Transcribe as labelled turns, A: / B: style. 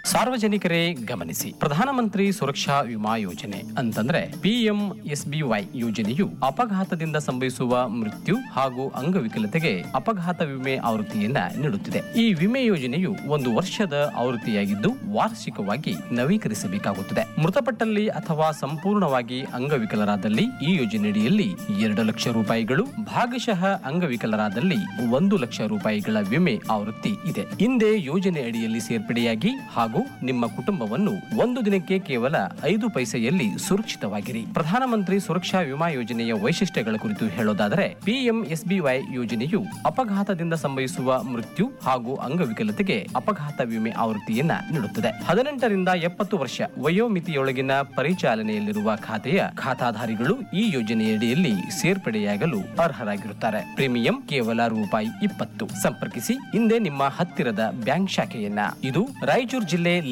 A: ಸಾರ್ವಜನಿಕರೇ ಗಮನಿಸಿ ಪ್ರಧಾನಮಂತ್ರಿ ಸುರಕ್ಷಾ ವಿಮಾ ಯೋಜನೆ ಅಂತಂದ್ರೆ ಪಿಎಂ ಎಸ್ಬಿವೈ ಯೋಜನೆಯು ಅಪಘಾತದಿಂದ ಸಂಭವಿಸುವ ಮೃತ್ಯು ಹಾಗೂ ಅಂಗವಿಕಲತೆಗೆ ಅಪಘಾತ ವಿಮೆ ಆವೃತ್ತಿಯನ್ನ ನೀಡುತ್ತಿದೆ ಈ ವಿಮೆ ಯೋಜನೆಯು ಒಂದು ವರ್ಷದ ಆವೃತ್ತಿಯಾಗಿದ್ದು ವಾರ್ಷಿಕವಾಗಿ ನವೀಕರಿಸಬೇಕಾಗುತ್ತದೆ ಮೃತಪಟ್ಟಲ್ಲಿ ಅಥವಾ ಸಂಪೂರ್ಣವಾಗಿ ಅಂಗವಿಕಲರಾದಲ್ಲಿ ಈ ಯೋಜನೆಯಡಿಯಲ್ಲಿ ಎರಡು ಲಕ್ಷ ರೂಪಾಯಿಗಳು ಭಾಗಶಃ ಅಂಗವಿಕಲರಾದಲ್ಲಿ ಒಂದು ಲಕ್ಷ ರೂಪಾಯಿಗಳ ವಿಮೆ ಆವೃತ್ತಿ ಇದೆ ಹಿಂದೆ ಯೋಜನೆ ಅಡಿಯಲ್ಲಿ ಸೇರ್ಪಡೆಯಾಗಿ ಹಾಗೂ ನಿಮ್ಮ ಕುಟುಂಬವನ್ನು ಒಂದು ದಿನಕ್ಕೆ ಕೇವಲ ಐದು ಪೈಸೆಯಲ್ಲಿ ಸುರಕ್ಷಿತವಾಗಿರಿ ಪ್ರಧಾನಮಂತ್ರಿ ಸುರಕ್ಷಾ ವಿಮಾ ಯೋಜನೆಯ ವೈಶಿಷ್ಟ್ಯಗಳ ಕುರಿತು ಹೇಳೋದಾದರೆ ಪಿಎಂಎಸ್ಬಿವೈ ಯೋಜನೆಯು ಅಪಘಾತದಿಂದ ಸಂಭವಿಸುವ ಮೃತ್ಯು ಹಾಗೂ ಅಂಗವಿಕಲತೆಗೆ ಅಪಘಾತ ವಿಮೆ ಆವೃತ್ತಿಯನ್ನ ನೀಡುತ್ತದೆ ಹದಿನೆಂಟರಿಂದ ಎಪ್ಪತ್ತು ವರ್ಷ ವಯೋಮಿತಿಯೊಳಗಿನ ಪರಿಚಾಲನೆಯಲ್ಲಿರುವ ಖಾತೆಯ ಖಾತಾಧಾರಿಗಳು ಈ ಯೋಜನೆಯಡಿಯಲ್ಲಿ ಸೇರ್ಪಡೆಯಾಗಲು ಅರ್ಹರಾಗಿರುತ್ತಾರೆ ಪ್ರೀಮಿಯಂ ಕೇವಲ ರೂಪಾಯಿ ಇಪ್ಪತ್ತು ಸಂಪರ್ಕಿಸಿ ಹಿಂದೆ ನಿಮ್ಮ ಹತ್ತಿರದ ಬ್ಯಾಂಕ್ ಶಾಖೆಯನ್ನ ಇದು ರಾಯಚೂರು ಜಿಲ್ಲೆ